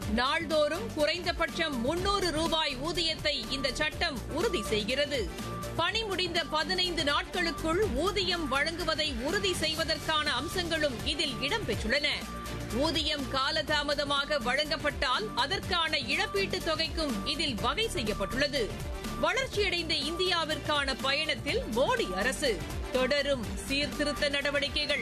நாள்தோறும் குறைந்தபட்சம் முன்னூறு ரூபாய் ஊதியத்தை இந்த சட்டம் உறுதி செய்கிறது பணி முடிந்த பதினைந்து நாட்களுக்குள் ஊதியம் வழங்குவதை உறுதி செய்வதற்கான அம்சங்களும் இதில் இடம்பெற்றுள்ளன ஊதியம் காலதாமதமாக வழங்கப்பட்டால் அதற்கான இழப்பீட்டுத் தொகைக்கும் இதில் வகை செய்யப்பட்டுள்ளது வளர்ச்சியடைந்த இந்தியாவிற்கான பயணத்தில் மோடி அரசு தொடரும் சீர்திருத்த நடவடிக்கைகள்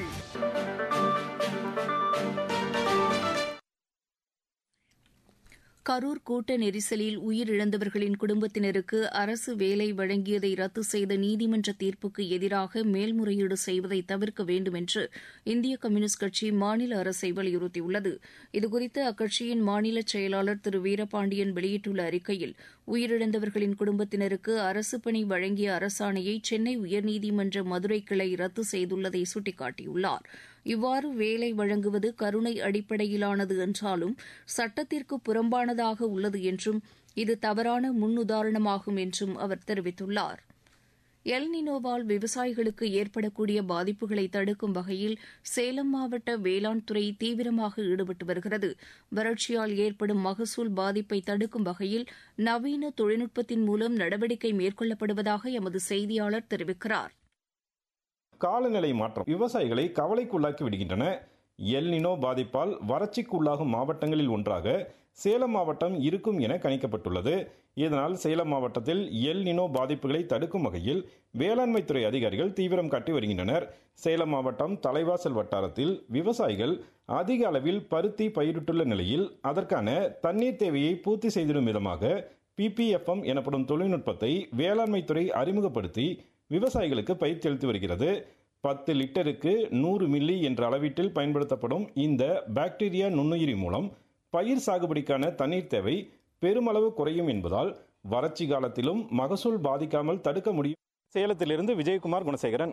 கரூர் கூட்ட நெரிசலில் உயிரிழந்தவர்களின் குடும்பத்தினருக்கு அரசு வேலை வழங்கியதை ரத்து செய்த நீதிமன்ற தீர்ப்புக்கு எதிராக மேல்முறையீடு செய்வதை தவிர்க்க வேண்டும் என்று இந்திய கம்யூனிஸ்ட் கட்சி மாநில அரசை வலியுறுத்தியுள்ளது இதுகுறித்து அக்கட்சியின் மாநில செயலாளர் திரு வீரபாண்டியன் வெளியிட்டுள்ள அறிக்கையில் உயிரிழந்தவர்களின் குடும்பத்தினருக்கு அரசு பணி வழங்கிய அரசாணையை சென்னை உயர்நீதிமன்ற மதுரை கிளை ரத்து செய்துள்ளதை சுட்டிக்காட்டியுள்ளார் இவ்வாறு வேலை வழங்குவது கருணை அடிப்படையிலானது என்றாலும் சட்டத்திற்கு புறம்பானதாக உள்ளது என்றும் இது தவறான முன்னுதாரணமாகும் என்றும் அவர் தெரிவித்துள்ளார் எல் நினோவால் விவசாயிகளுக்கு ஏற்படக்கூடிய பாதிப்புகளை தடுக்கும் வகையில் சேலம் மாவட்ட வேளாண் துறை தீவிரமாக ஈடுபட்டு வருகிறது வறட்சியால் ஏற்படும் மகசூல் பாதிப்பை தடுக்கும் வகையில் நவீன தொழில்நுட்பத்தின் மூலம் நடவடிக்கை மேற்கொள்ளப்படுவதாக எமது செய்தியாளர் தெரிவிக்கிறார் காலநிலை மாற்றம் விவசாயிகளை கவலைக்குள்ளாக்கி விடுகின்றன எல்னினோ பாதிப்பால் வறட்சிக்குள்ளாகும் மாவட்டங்களில் ஒன்றாக சேலம் மாவட்டம் இருக்கும் என கணிக்கப்பட்டுள்ளது இதனால் சேலம் மாவட்டத்தில் எல்னினோ பாதிப்புகளை தடுக்கும் வகையில் வேளாண்மைத்துறை அதிகாரிகள் தீவிரம் காட்டி வருகின்றனர் சேலம் மாவட்டம் தலைவாசல் வட்டாரத்தில் விவசாயிகள் அதிக அளவில் பருத்தி பயிரிட்டுள்ள நிலையில் அதற்கான தண்ணீர் தேவையை பூர்த்தி செய்திடும் விதமாக பிபிஎஃப்எம் எனப்படும் தொழில்நுட்பத்தை வேளாண்மைத்துறை அறிமுகப்படுத்தி விவசாயிகளுக்கு பயிற்சி அளித்து வருகிறது பத்து லிட்டருக்கு நூறு மில்லி என்ற அளவீட்டில் பயன்படுத்தப்படும் இந்த பாக்டீரியா நுண்ணுயிரி மூலம் பயிர் சாகுபடிக்கான தண்ணீர் தேவை பெருமளவு குறையும் என்பதால் வறட்சி காலத்திலும் மகசூல் பாதிக்காமல் தடுக்க முடியும் சேலத்திலிருந்து விஜயகுமார் குணசேகரன்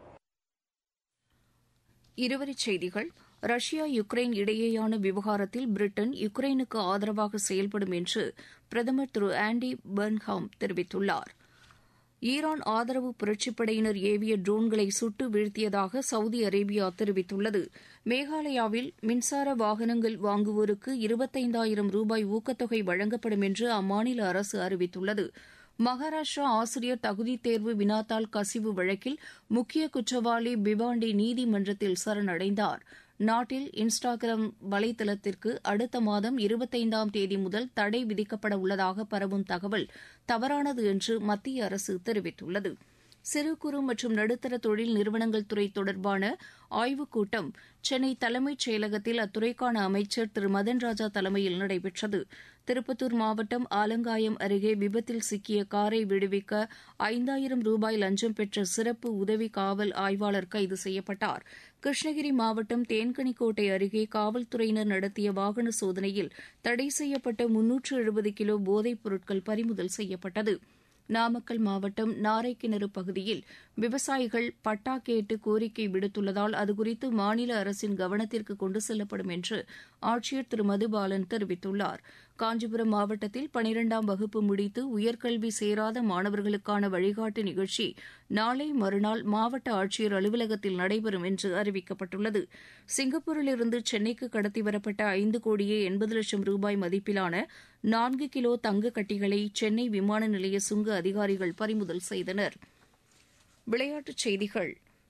இருவரிச் செய்திகள் ரஷ்யா யுக்ரைன் இடையேயான விவகாரத்தில் பிரிட்டன் யுக்ரைனுக்கு ஆதரவாக செயல்படும் என்று பிரதமர் திரு ஆண்டி பர்ன்ஹாம் தெரிவித்துள்ளார் ஈரான் ஆதரவு புரட்சிப்படையினர் ஏவிய ட்ரோன்களை சுட்டு வீழ்த்தியதாக சவுதி அரேபியா தெரிவித்துள்ளது மேகாலயாவில் மின்சார வாகனங்கள் வாங்குவோருக்கு இருபத்தைந்தாயிரம் ரூபாய் ஊக்கத்தொகை வழங்கப்படும் என்று அம்மாநில அரசு அறிவித்துள்ளது மகாராஷ்டிரா ஆசிரியர் தகுதித் தேர்வு வினாத்தாள் கசிவு வழக்கில் முக்கிய குற்றவாளி பிவாண்டி நீதிமன்றத்தில் சரணடைந்தார் நாட்டில் இன்ஸ்டாகிராம் வலைதளத்திற்கு அடுத்த மாதம் இருபத்தைந்தாம் தேதி முதல் தடை விதிக்கப்பட உள்ளதாக பரவும் தகவல் தவறானது என்று மத்திய அரசு தெரிவித்துள்ளது சிறு குறு மற்றும் நடுத்தர தொழில் நிறுவனங்கள் துறை தொடர்பான ஆய்வுக் கூட்டம் சென்னை தலைமைச் செயலகத்தில் அத்துறைக்கான அமைச்சர் திரு மதன் ராஜா தலைமையில் நடைபெற்றது திருப்பத்தூர் மாவட்டம் ஆலங்காயம் அருகே விபத்தில் சிக்கிய காரை விடுவிக்க ஐந்தாயிரம் ரூபாய் லஞ்சம் பெற்ற சிறப்பு உதவி காவல் ஆய்வாளர் கைது செய்யப்பட்டார் கிருஷ்ணகிரி மாவட்டம் தேன்கனிக்கோட்டை அருகே காவல்துறையினர் நடத்திய வாகன சோதனையில் தடை செய்யப்பட்ட முன்னூற்று எழுபது கிலோ போதைப் பொருட்கள் பறிமுதல் செய்யப்பட்டது நாமக்கல் மாவட்டம் நாரைக்கிணறு பகுதியில் விவசாயிகள் பட்டா கேட்டு கோரிக்கை விடுத்துள்ளதால் அதுகுறித்து மாநில அரசின் கவனத்திற்கு கொண்டு செல்லப்படும் என்று ஆட்சியர் திரு மதுபாலன் தெரிவித்துள்ளார் காஞ்சிபுரம் மாவட்டத்தில் பனிரெண்டாம் வகுப்பு முடித்து உயர்கல்வி சேராத மாணவர்களுக்கான வழிகாட்டு நிகழ்ச்சி நாளை மறுநாள் மாவட்ட ஆட்சியர் அலுவலகத்தில் நடைபெறும் என்று அறிவிக்கப்பட்டுள்ளது சிங்கப்பூரிலிருந்து சென்னைக்கு கடத்தி வரப்பட்ட ஐந்து கோடியே எண்பது லட்சம் ரூபாய் மதிப்பிலான நான்கு கிலோ தங்க கட்டிகளை சென்னை விமான நிலைய சுங்க அதிகாரிகள் பறிமுதல் செய்தனர் விளையாட்டுச் செய்திகள்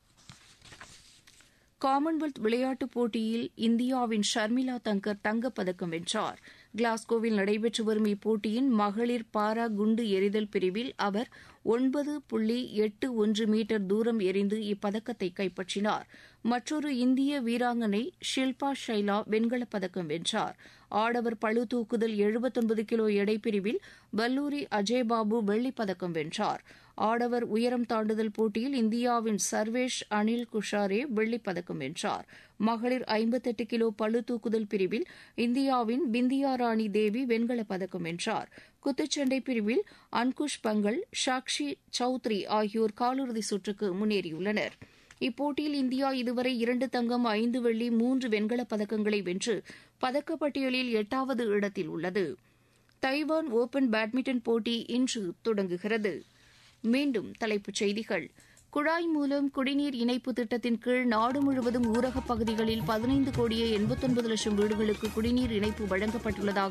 காமன்வெல்த் விளையாட்டுப் போட்டியில் இந்தியாவின் ஷர்மிளா தங்கர் தங்கப்பதக்கம் வென்றார் கிளாஸ்கோவில் நடைபெற்று வரும் இப்போட்டியின் மகளிர் பாரா குண்டு எறிதல் பிரிவில் அவர் ஒன்பது புள்ளி எட்டு ஒன்று மீட்டர் தூரம் எறிந்து இப்பதக்கத்தை கைப்பற்றினார் மற்றொரு இந்திய வீராங்கனை ஷில்பா ஷைலா வெண்கலப் பதக்கம் வென்றார் ஆடவர் பளு தூக்குதல் எழுபத்தொன்பது கிலோ எடை பிரிவில் வல்லூரி அஜய்பாபு வெள்ளிப் பதக்கம் வென்றார் ஆடவர் உயரம் தாண்டுதல் போட்டியில் இந்தியாவின் சர்வேஷ் அனில் குஷாரே வெள்ளிப் பதக்கம் வென்றார் மகளிர் ஐம்பத்தெட்டு கிலோ பளு தூக்குதல் பிரிவில் இந்தியாவின் பிந்தியா ராணி தேவி வெண்கலப் பதக்கம் வென்றார் குத்துச்சண்டை பிரிவில் அன்குஷ் பங்கல் சாக்ஷி சௌத்ரி ஆகியோர் காலிறுதி சுற்றுக்கு முன்னேறியுள்ளனர் இப்போட்டியில் இந்தியா இதுவரை இரண்டு தங்கம் ஐந்து வெள்ளி மூன்று வெண்கலப் பதக்கங்களை வென்று பதக்கப்பட்டியலில் எட்டாவது இடத்தில் உள்ளது தைவான் ஓபன் பேட்மிண்டன் போட்டி இன்று தொடங்குகிறது மீண்டும் தலைப்புச் செய்திகள் குழாய் மூலம் குடிநீர் இணைப்பு திட்டத்தின் கீழ் நாடு முழுவதும் ஊரகப் பகுதிகளில் பதினைந்து கோடியே எண்பத்தொன்பது லட்சம் வீடுகளுக்கு குடிநீர் இணைப்பு வழங்கப்பட்டுள்ளதாக